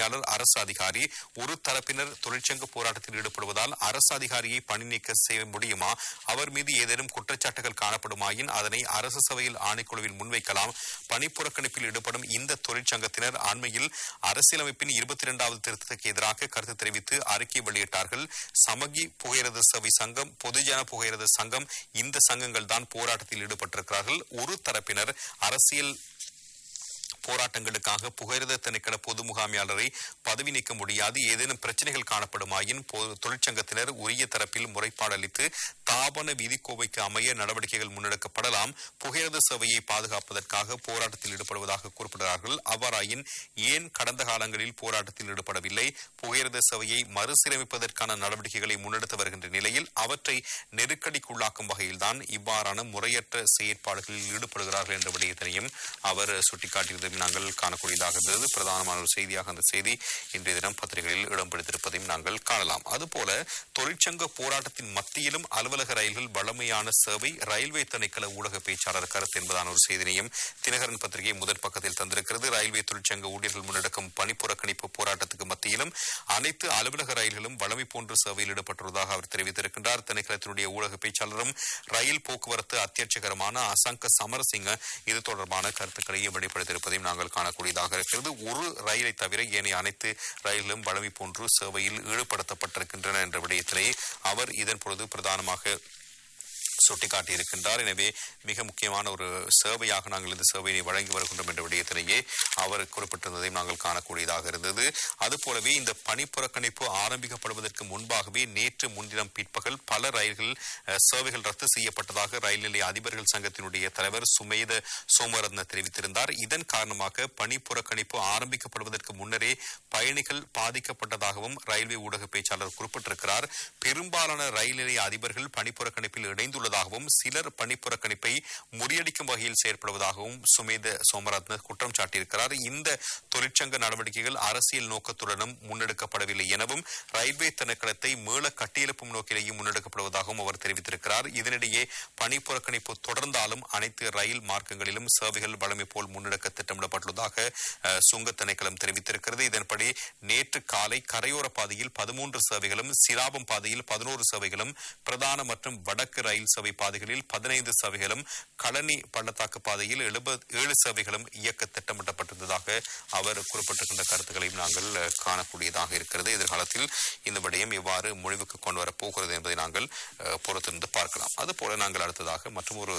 பணியாளர் அரசு அதிகாரி ஒரு தரப்பினர் தொழிற்சங்க போராட்டத்தில் ஈடுபடுவதால் அரசு அதிகாரியை பணி நீக்க செய்ய முடியுமா அவர் மீது ஏதேனும் குற்றச்சாட்டுகள் காணப்படுமாயின் அதனை அரசு சபையில் ஆணைக்குழுவில் முன்வைக்கலாம் பணிப்புறக்கணிப்பில் ஈடுபடும் இந்த தொழிற்சங்கத்தினர் அண்மையில் அரசியலமைப்பின் இருபத்தி இரண்டாவது திருத்தத்துக்கு எதிராக கருத்து தெரிவித்து அறிக்கை வெளியிட்டார்கள் சமகி புகையிரத சபை சங்கம் பொதுஜன புகையிரத சங்கம் இந்த சங்கங்கள் தான் போராட்டத்தில் ஈடுபட்டிருக்கிறார்கள் ஒரு தரப்பினர் அரசியல் போராட்டங்களுக்காக புகையிரத திணைக்கள பொது முகாமையாளரை பதவி நீக்க முடியாது ஏதேனும் பிரச்சனைகள் காணப்படுமாயின் பொ- தொழிற்சங்கத்தினர் உரிய தரப்பில் முறைப்பாடு அளித்து தாபன விதிக்கோவைக்கு அமைய நடவடிக்கைகள் முன்னெடுக்கப்படலாம் புகையிரத சேவையை பாதுகாப்பதற்காக போராட்டத்தில் ஈடுபடுவதாக குறிப்பிடுகிறார்கள் அவ்வாறாயின் ஏன் கடந்த காலங்களில் போராட்டத்தில் ஈடுபடவில்லை புகையிரத சேவையை மறுசீரமைப்பதற்கான நடவடிக்கைகளை முன்னெடுத்து வருகின்ற நிலையில் அவற்றை நெருக்கடிக்குள்ளாக்கும் வகையில்தான் இவ்வாறான முறையற்ற செயற்பாடுகளில் ஈடுபடுகிறார்கள் என்ற விடயத்தினையும் அவர் சுட்டிக்காட்டியதையும் நாங்கள் காணக்கூடியதாக இருந்தது பிரதானமான ஒரு செய்தியாக அந்த செய்தி இன்றைய தினம் பத்திரிகைகளில் இடம் பிடித்திருப்பதையும் நாங்கள் காணலாம் அதுபோல தொழிற்சங்க போராட்டத்தின் மத்தியிலும் அலுவலக ரயில்கள் வளமையான சேவை ரயில்வே திணைக்கள ஊடக பேச்சாளர் கருத்து என்பதான ஒரு செய்தினையும் தினகரன் பத்திரிகை முதல் பக்கத்தில் தந்திருக்கிறது ரயில்வே தொழிற்சங்க ஊழியர்கள் முன்னெடுக்கும் பணிப்புறக்கணிப்பு போராட்டத்துக்கு மத்தியிலும் அனைத்து அலுவலக ரயில்களும் வளமை போன்று சேவையில் ஈடுபட்டுள்ளதாக அவர் தெரிவித்திருக்கின்றார் திணைக்களத்தினுடைய ஊடக பேச்சாளரும் ரயில் போக்குவரத்து அத்தியட்சகரமான அசங்க சமரசிங்க இது தொடர்பான கருத்துக்களையும் வெளிப்படுத்தியிருப்பதையும் நாங்கள் காணக்கூடியதாக இருக்கிறது ஒரு ரயிலை தவிர ஏனைய அனைத்து ரயில்களும் வளமை போன்று சேவையில் ஈடுபடுத்தப்பட்டிருக்கின்றன என்ற விடயத்திலே அவர் இதன் பொழுது பிரதானமாக சுட்டிக்காட்டியிருக்கின்றார் எனவே மிக முக்கியமான ஒரு சேவையாக நாங்கள் இந்த சேவையை வழங்கி வருகின்றோம் என்ற விடயத்திலேயே அவர் குறிப்பிட்டிருந்ததையும் நாங்கள் காணக்கூடியதாக இருந்தது அதுபோலவே இந்த பணி புறக்கணிப்பு ஆரம்பிக்கப்படுவதற்கு முன்பாகவே நேற்று முன்தினம் பிற்பகல் பல ரயில்கள் அஹ், சேவைகள் ரத்து செய்யப்பட்டதாக ரயில் நிலைய அதிபர்கள் சங்கத்தினுடைய தலைவர் சுமேத சோமரத்ன தெரிவித்திருந்தார் இதன் காரணமாக பணி புறக்கணிப்பு ஆரம்பிக்கப்படுவதற்கு முன்னரே பயணிகள் பாதிக்கப்பட்டதாகவும் ரயில்வே ஊடக பேச்சாளர் குறிப்பிட்டிருக்கிறார் பெரும்பாலான ரயில் நிலைய அதிபர்கள் பணிப்புறக்கணிப்பில் இணைந்துள்ளதாகவும் சிலர் பணிப்புறக்கணிப்பை முறியடிக்கும் வகையில் செயற்படுவதாகவும் சுமேத சோமரத்ன குற்றம் சாட்டியிருக்கிறார் இந்த தொழிற்சங்க நடவடிக்கைகள் அரசியல் நோக்கத்துடனும் முன்னெடுக்கப்படவில்லை எனவும் ரயில்வே திணைக்களத்தை மீள கட்டியெழுப்பும் நோக்கிலேயும் முன்னெடுக்கப்படுவதாகவும் அவர் தெரிவித்திருக்கிறார் இதனிடையே பணிப்புறக்கணிப்பு தொடர்ந்தாலும் அனைத்து ரயில் மார்க்கங்களிலும் சேவைகள் வழமை போல் முன்னெடுக்க திட்டமிடப்பட்டுள்ளதாக அஹ், சுங்க திணைக்களம் தெரிவித்திருக்கிறது இதன்படி நேற்று காலை கரையோர பாதையில் பதிமூன்று சேவைகளும் சிராபம் பாதையில் பதினோரு சேவைகளும் பிரதான மற்றும் வடக்கு ரயில் சேவை பாதைகளில் பதினைந்து சேவைகளும் களனி பள்ளத்தாக்கு பாதையில் எழுபது ஏழு சேவைகளும் இயக்க திட்டமிடப்பட்டிருந்ததாக அவர் குறிப்பிட்டிருக்கின்ற கருத்துக்களையும் நாங்கள் அஹ், காணக்கூடியதாக இருக்கிறது எதிர்காலத்தில் இந்த விடயம் எவ்வாறு முடிவுக்கு கொண்டு வரப் போகிறது என்பதை நாங்கள் அஹ், பொறுத்திருந்து பார்க்கலாம் அதுபோல நாங்கள் அடுத்ததாக மற்றும் ஒரு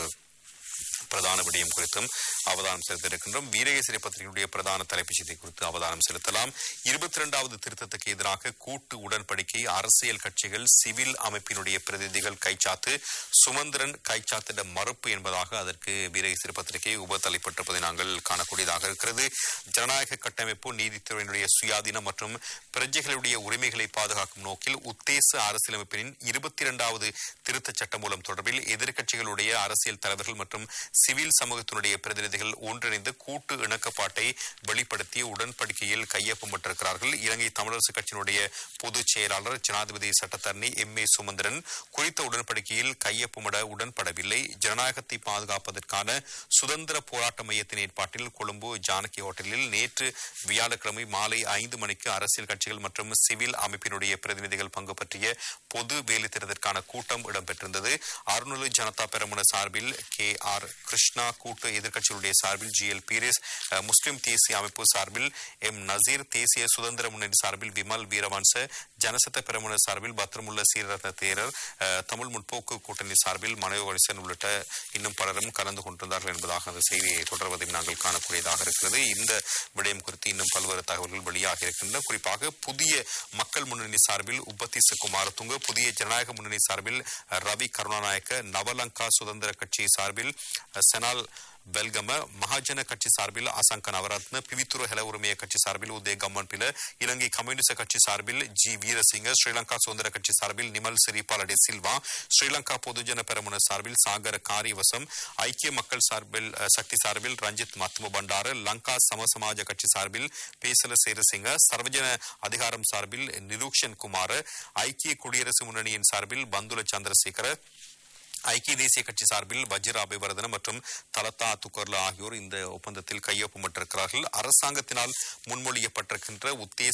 பிரதான விடயம் குறித்தும் அவதானம் செலுத்தியிருக்கின்றோம் வீரகேசரி பத்திரிகையுடைய பிரதான தலைப்புச் செய்தி குறித்து அவதானம் செலுத்தலாம் இருபத்தி இரண்டாவது திருத்தத்துக்கு எதிராக கூட்டு உடன்படிக்கை அரசியல் கட்சிகள் சிவில் அமைப்பினுடைய பிரதிநிதிகள் கைச்சாத்து சுமந்திரன் கைச்சாத்திட மறுப்பு என்பதாக அதற்கு வீரகேசரி பத்திரிகை உபத்தலைப்பட்டிருப்பதை நாங்கள் காணக்கூடியதாக இருக்கிறது ஜனநாயக கட்டமைப்பு நீதித்துறையினுடைய சுயாதீனம் மற்றும் பிரஜைகளுடைய உரிமைகளை பாதுகாக்கும் நோக்கில் உத்தேச அரசியலமைப்பின் இருபத்தி இரண்டாவது திருத்தச் சட்டம் மூலம் தொடர்பில் எதிர்க்கட்சிகளுடைய அரசியல் தலைவர்கள் மற்றும் சிவில் சமூகத்தினுடைய பிரதிநிதிகள் ஒன்றிணைந்து கூட்டு இணக்கப்பாட்டை வெளிப்படுத்திய உடன்படிக்கையில் கையொப்பமிட்டிருக்கிறார்கள் இலங்கை தமிழரசு கட்சியினுடைய பொதுச் செயலாளர் ஜனாதிபதி சட்டத்தரணி எம் ஏ சுமந்திரன் குறித்த உடன்படிக்கையில் கையொப்பமிட உடன்படவில்லை ஜனநாயகத்தை பாதுகாப்பதற்கான சுதந்திர போராட்ட மையத்தின் ஏற்பாட்டில் கொழும்பு ஜானகி ஹோட்டலில் நேற்று வியாழக்கிழமை மாலை ஐந்து மணிக்கு அரசியல் கட்சிகள் மற்றும் சிவில் அமைப்பினுடைய பிரதிநிதிகள் பங்கு பற்றிய பொது வேலைத்திட்டத்திற்கான கூட்டம் இடம்பெற்றிருந்தது அருணலு ஜனதா பெரமுன சார்பில் கே ஆர் கிருஷ்ணா கூட்டு எதிர்க்கட்சிகளுடைய சார்பில் ஜி எல் பீரிஸ் அஹ், முஸ்லிம் தேசிய அமைப்பு சார்பில் எம் நசீர் தேசிய சுதந்திர முன்னணி சார்பில் விமல் வீரவன்ச ஜனசத்த பெரமுன சார்பில் பத்ரமுல்ல சீரரத்ன தேரர் அஹ், தமிழ் முற்போக்கு கூட்டணி சார்பில் மனோகரிசன் உள்ளிட்ட இன்னும் பலரும் கலந்து கொண்டிருந்தார்கள் என்பதாக அந்த செய்தியை தொடர்வதையும் நாங்கள் காணக்கூடியதாக இருக்கிறது இந்த விடயம் குறித்து இன்னும் பல்வேறு தகவல்கள் வெளியாக இருக்கின்றன குறிப்பாக புதிய மக்கள் முன்னணி சார்பில் உபதிச குமாரதுங்க புதிய ஜனநாயக முன்னணி சார்பில் அஹ், ரவி கருணாநாயக்க நவலங்கா சுதந்திர கட்சி சார்பில் அஹ், செனால் பெல்கம மகாஜன கட்சி சார்பில் அசங்க நவரத்ன பிவித்துரு ஹெல உரிமைய கட்சி சார்பில் உதய கம்மன் பில இலங்கை கம்யூனிஸ்ட் கட்சி சார்பில் ஜி வீரசிங்க ஸ்ரீலங்கா சுதந்திர கட்சி சார்பில் நிமல் சிறிபாலடி சில்வா ஸ்ரீலங்கா பொதுஜன பெரமுன சார்பில் சாகர காரியவசம் ஐக்கிய மக்கள் சார்பில் அஹ், சக்தி சார்பில் ரஞ்சித் மத்ம பண்டார லங்கா சமசமாஜ கட்சி சார்பில் பேசல சேரசிங்க சர்வஜன அதிகாரம் சார்பில் நிரூக்ஷன் குமார் ஐக்கிய குடியரசு முன்னணியின் சார்பில் பந்துல சந்திரசேகர ஐக்கிய தேசிய கட்சி சார்பில் வஜ்ர அபிவர்தன மற்றும் தலத்தா துக்கர்லா ஆகியோர் இந்த ஒப்பந்தத்தில் கையொப்பமிட்டிருக்கிறார்கள் அரசாங்கத்தினால் முன்மொழியப்பட்டிருக்கின்ற உத்தேச